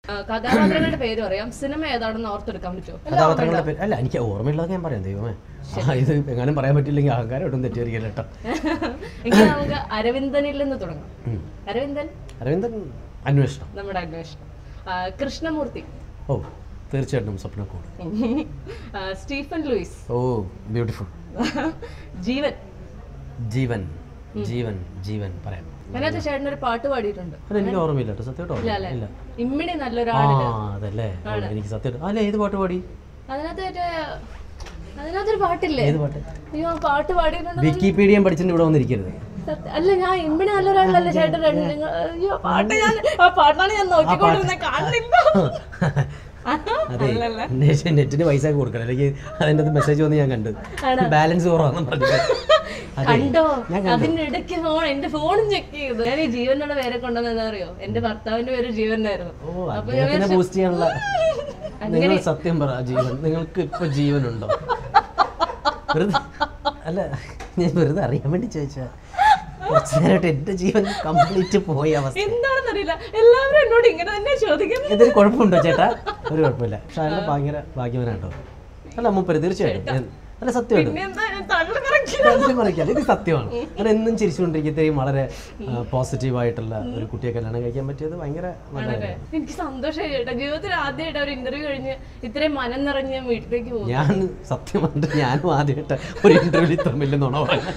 ആ, കഥാപാത്രങ്ങളുടെ പേര് പറയാം സിനിമ ഏതാണെന്ന് ഓർത്തെടുക്കാൻ പറ്റുമോ കഥാപാത്രങ്ങളുടെ പേര് അല്ല എനിക്ക് ഓർമ്മയുള്ളതൊക്കെ ഞാൻ പറയാം ദൈവമേ ആ, ഇത് എങ്ങാനും പറയാൻ പറ്റില്ലെങ്കിൽ അഹങ്കാരം ഒട്ടും തെറ്റിയിരിക്കില്ല കേട്ടോ എങ്കിൽ നമുക്ക് അരവിന്ദനിൽ നിന്ന് തുടങ്ങാം ഉം. അരവിന്ദൻ അരവിന്ദൻ അന്വേഷണം നമ്മുടെ അന്വേഷണം ആ, കൃഷ്ണമൂർത്തി ഓ തീർച്ചയായിട്ടും സ്വപ്നക്കൂട് ആ, സ്റ്റീഫൻ ലൂയിസ് ഓ ബ്യൂട്ടിഫുൾ ജീവൻ ജീവൻ ജീവൻ ജീവൻ പറയാം അതിനകത്ത് ചേട്ടൻ ഒരു പാട്ട് പാടിയിട്ടുണ്ട് അത് എനിക്ക് ഓർമ്മയില്ല കേട്ടോ സത്യമായിട്ട് ഇല്ല ഓർമ്മ അല്ലേ ഇല്ല ഇമ്മിണി ആ നല്ലൊരാളിന് അതല്ലേ ഓ, എനിക്ക് സത്യമായിട്ട് അല്ലേ ഏത് പാട്ട് പാടി അതിനകത്ത് മറ്റേ അതിനകത്തൊരു പാട്ടില്ലേ ഏത് പാട്ട് അയ്യോ ആ പാട്ട് പാടിയിട്ടുണ്ട് വിക്കിപീഡിയം പഠിച്ചിട്ട് ഇവിടെ വന്നിരിക്കരുത് സത്യം- അല്ല ഞാൻ ഇമ്മിണി നല്ലൊരാളല്ലേ ചേട്ടൻ രണ്ട് നിങ്ങൾ- അയ്യോ പാട്ട് ഞാൻ ആ പാട്ടാണ് ഞാൻ നോക്കിക്കൊണ്ടിരുന്നത് കാണുന്നില്ല അതെ നെറ്റ്- നെറ്റിന് പൈസ ഒക്കെ കൊടുക്കണം അല്ലെങ്കിൽ അതിൻ്റെ അത് മെസ്സേജ് വന്ന് ഞാൻ കണ്ടു ബാലൻസ് കുറവാന്ന് പറഞ്ഞു അതെ കണ്ടോ അതിന്റെ ഇടയ്ക്ക് ഫോൺ എന്റെ ഫോണും ചെക്ക് ചെയ്തു ഞാൻ ഈ ജീവനുള്ള പേരെ കൊണ്ടുവന്ന എന്താ അറിയോ എന്റെ ഭർത്താവിന്റെ പേര് ജീവനായിരുന്നു ഓ അദ്ദേഹത്തിനെ ബൂസ്റ്റ് ചെയ്യാനുള്ള നിങ്ങൾ സത്യം പറ ജീവൻ നിങ്ങൾക്ക് ഇപ്പൊ ജീവനുണ്ടോ വെറുതെ അല്ല ഞാൻ വെറുതെ അറിയാൻ വേണ്ടി ചോദിച്ചാ കുറച്ചു നേരമായിട്ട് എന്റെ ജീവൻ കംപ്ലീറ്റ് പോയ അവസ്ഥ എന്താണെന്നറിയില്ല എല്ലാവരും എന്നോട് ഇങ്ങനെ തന്നെ ചോദിക്കുന്നു എന്തൊരു കുഴപ്പമുണ്ടോ ചേട്ടാ ഒരു കുഴപ്പമില്ല പക്ഷെ അയാൾ ഭയങ്കര ഭാഗ്യവനാട്ടോ അല്ല മൂപ്പര് തീർച്ചയായിട്ടും ഞാൻ- അല്ല സത്യമായിട്ടും പിന്നെന്താ തള്ളു കറക്കി സത്യം പറയാം ഇത് സത്യമാണ് ഞാൻ എന്നും ചിരിച്ചുകൊണ്ടിരിക്കും ഇത്രയും വളരെ പോസിറ്റീവായിട്ടുള്ള ഒരു കുട്ടിയെ കല്യാണം കഴിക്കാൻ പറ്റിയത് ഭയങ്കര നല്ല കാര്യം. എനിക്ക് സന്തോഷമായി ചേട്ടാ ജീവിതത്തിൽ ആദ്യമായിട്ട് ഒരു ഇന്റർവ്യൂ കഴിഞ്ഞ് ഇത്രയും മനം നിറഞ്ഞ് ഞാൻ വീട്ടിലേക്ക് പോകും ഞാൻ സത്യമായിട്ട് ഞാനും ആദ്യമായിട്ട് ഒരു ഇന്റർവ്യൂ ഇത്ര വലിയ നുണ പറഞ്ഞു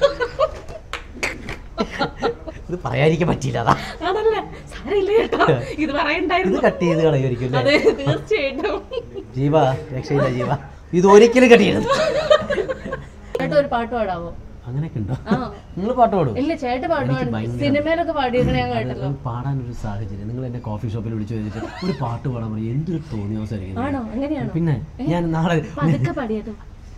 ഇത് പറയാതിരിക്കാൻ പറ്റിയില്ല അതാ അതല്ലേ സാരമില്ല ചേട്ടാ ഇത് ഇത് പറയണ്ടായിരുന്നു കട്ട് ചെയ്ത് കളയുമായിരിക്കും അല്ലേ അതെ തീർച്ചയായിട്ടും ജീവ രക്ഷയില്ല ജീവ ഇത് ഒരിക്കലും കട്ട് ചെയ്യരുത് ചേട്ടാ ഒരു പാട്ട് പാടാവോ അങ്ങനെയൊക്കെ ഉണ്ടോ ആ നിങ്ങൾ പാട്ട് പാടും ഇല്ല ചേട്ടൻ പാട്ട് പാടി സിനിമയിലൊക്കെ പാടിയേക്കണ ഞാൻ കേട്ടല്ലോ പാടാനൊരു സാഹചര്യം നിങ്ങൾ എന്നെ കോഫി ഷോപ്പിൽ വിളിച്ചു ചോദിച്ചിട്ട് ഒരു പാട്ട് പാടാൻ പറയും എന്തൊരു തോന്നിയോസായിരിക്കും ആണോ അങ്ങനെയാണോ പിന്നെ ഞാൻ നാളെ പതുക്കെ പാടിയേട്ടോ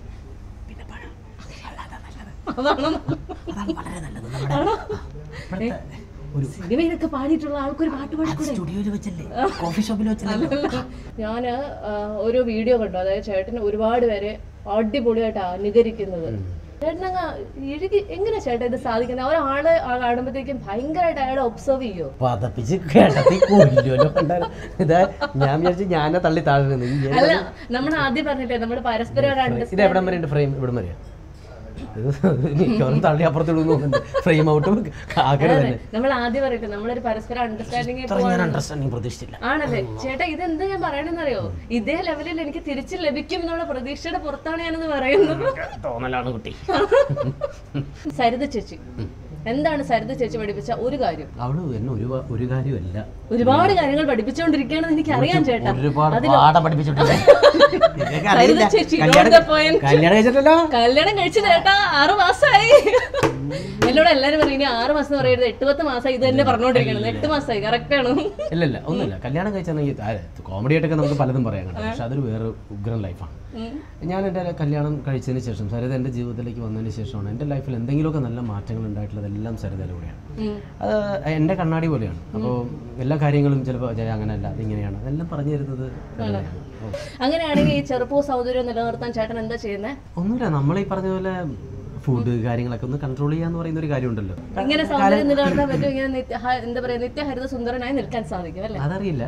അതാണോ അതാണ് വളരെ നല്ലത് നമ്മുടെ ഇപ്പോഴത്തെ ഒരു സിനിമയിലൊക്കെ പാടിയിട്ടുള്ള ആൾക്കൊരു പാട്ട് പാടിക്കൂടെ സ്റ്റുഡിയോയിൽ വെച്ചല്ലേ കോഫി ഷോപ്പിൽ വെച്ചല്ലേ ഞാൻ ഒരു വീഡിയോ കണ്ടു അതായത് ചേട്ടൻ ഒരുപാട് പേരെ അടിപൊളിയായിട്ട് അനുകരിക്കുന്നത് ചേട്ടനങ്ങ് ഇഴുകി എങ്ങനെ ചേട്ടൻ ഇത് സാധിക്കുന്നത് ഒരാള് ആ കാണുമ്പോഴത്തേക്കും ഭയങ്കരമായിട്ട് അയാളെ ഒബ്സർവ് ചെയ്യോ പതപ്പിച്ച് കിടത്തി കൊല്ലുമല്ലോ കണ്ടാല്. ഇതാ ഞാൻ വിചാരിച്ചു ഞാനെ തള്ളി താഴെ നിന്ന്. ഈ ഏ- അല്ല നമ്മൾ ആദ്യം പറഞ്ഞില്ലേ നമ്മൾ പരസ്പരം ഒരു understanding- ഇത് എവിടം വരെ ഉണ്ട് ഫ്രെയിം ഇവിടം വരെയാ ഇത് മിക്കവാറും തള്ളി അപ്പുറത്തോട്ട് ഫ്രെയിം ഔട്ട് ആകരുത് തന്നെ നമ്മൾ ആദ്യം പറയട്ടെ നമ്മളൊരു പരസ്പരം അണ്ടർസ്റ്റാൻഡിങ് ഇത്രയും ഞാൻ അണ്ടർസ്റ്റാൻഡിങ് പ്രതീക്ഷിച്ചില്ല ആണല്ലേ ചേട്ടാ ഇതെന്താ ഞാൻ പറയണെന്നറിയോ ഇതേ ലെവലിൽ എനിക്ക് തിരിച്ച് ലഭിക്കും എന്നുള്ള പ്രതീക്ഷയുടെ പുറത്താണ് ഞാനത് പറയുന്നത് തോന്നലാണ് കുട്ടി സരിത ചേച്ചി എന്താണ് സരിത ചേച്ചി പഠിപ്പിച്ച ഒരു കാര്യം അവള് എന്നെ ഒരു ഒരു കാര്യമല്ല ഒരുപാട് കാര്യങ്ങൾ പഠിപ്പിച്ചുകൊണ്ടിരിക്കുകയാണെന്ന് എനിക്ക് അറിയാം ചേട്ടാ ഒരുപാട് പാഠം പഠിപ്പിച്ചിട്ടുണ്ട് നിനക്ക് സരിത അറിയില്ല. ചേച്ചി കല്യാണം ഇതുകൊണ്ടാ പോയൻ. കല്യാണം കഴിച്ചിട്ടല്ലോ കല്യാണം കഴിച്ചു ചേട്ടാ ആറു മാസമായി എന്നോട് എല്ലാരും പറയും ഇനി ആറ് മാസം എന്ന് പറയരുത് എട്ട് പത്ത് മാസമായി ഇത് തന്നെ പറഞ്ഞോണ്ടിരിക്കണം എട്ട് മാസമായി കറക്റ്റ് ആണ് ഇല്ല ഇല്ല ഒന്നുമില്ല കല്യാണം കഴിച്ചാണെങ്കിൽ കോമഡി ആയിട്ടൊക്കെ നമുക്ക് പലതും പറയാൻ കഴിയും പക്ഷെ അതൊരു വേറെ ഉഗ്രൻ ലൈഫാണ് ഉം. ഞാൻ എൻ്റെ കല്യാണം കഴിച്ചതിന് ശേഷം സരിത എൻ്റെ ജീവിതത്തിലേക്ക് വന്നതിന് ശേഷമാണ് എൻ്റെ ലൈഫിൽ എന്തെങ്കിലുമൊക്കെ നല്ല മാറ്റങ്ങൾ ഉണ്ടായിട്ടുള്ളതെല്ലാം സരിതയിലൂടെയാണ് ഉം. അത് എൻ്റെ കണ്ണാടി പോലെയാണ് അപ്പോൾ എല്ലാ കാര്യങ്ങളും ചിലപ്പോൾ അങ്ങനെയല്ല അതിങ്ങനെയാണ് അതെല്ലാം പറഞ്ഞു തരുന്നത് സരിതയാണ്. ഓ. അങ്ങനെയാണെങ്കിൽ ഈ ചെറുപ്പവും സൗന്ദര്യവും നിലനിർത്താൻ ചേട്ടൻ എന്താ ചെയ്യുന്നത് ഒന്നുമില്ല നമ്മൾ ഈ പറഞ്ഞ പോലെ ഫുഡ് കാര്യങ്ങളൊക്കെ ഒന്ന് കൺട്രോൾ ചെയ്യാന്ന് പറയുന്ന ഒരു കാര്യമുണ്ടല്ലോ ഇങ്ങനെ സൗന്ദര്യം നിലനിർത്താൻ പറ്റും ഇങ്ങനെ നിത്യ ഹ- എന്താ പറയാ നിത്യഹരിത സുന്ദരനായി നിൽക്കാൻ സാധിക്കും അല്ലേ അതറിയില്ല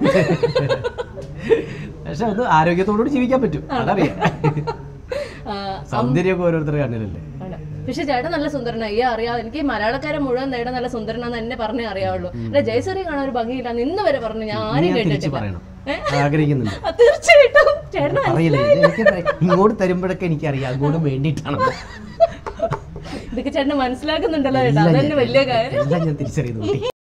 പക്ഷെ അത് ആരോഗ്യത്തോടുകൂടി ജീവിക്കാൻ പറ്റും അതറിയാം ആ, സൗന്ദര്യമൊക്കെ ഓരോരുത്തരുടെ കണ്ണിലല്ലേ ആണ്. പക്ഷെ ചേട്ടൻ നല്ല സുന്ദരനായി ഈ അറിയാം എനിക്ക് മലയാളക്കാരെ മുഴുവൻ നേടാൻ നല്ല സുന്ദരനാന്ന് എന്നെ പറഞ്ഞേ അറിയാവുള്ളൂ അല്ല ജയസൂര്യ കാണാൻ ഒരു ഭംഗിയില്ല ഇന്ന് വരെ പറഞ്ഞു ഞാൻ ആരും ഞാൻ തിരിച്ച് കേട്ടിട്ടില്ല പറയണം ഏ? ആഗ്രഹിക്കുന്നുണ്ട് ആ, തീർച്ചയായിട്ടും ചേട്ടൻ അറിയില്ല എനിക്ക് ഇങ്ങോട്ട് തരുമ്പോഴൊക്കെ എനിക്കറിയാം അങ്ങോട്ട് വേണ്ടിയിട്ടാണ് ഇതൊക്കെ ചേട്ടന് മനസ്സിലാക്കുന്നുണ്ടല്ലോ ചേട്ടാ അതന്നെ വലിയ കാര്യം എല്ലാം ഞാൻ തിരിച്ചറിയുന്നു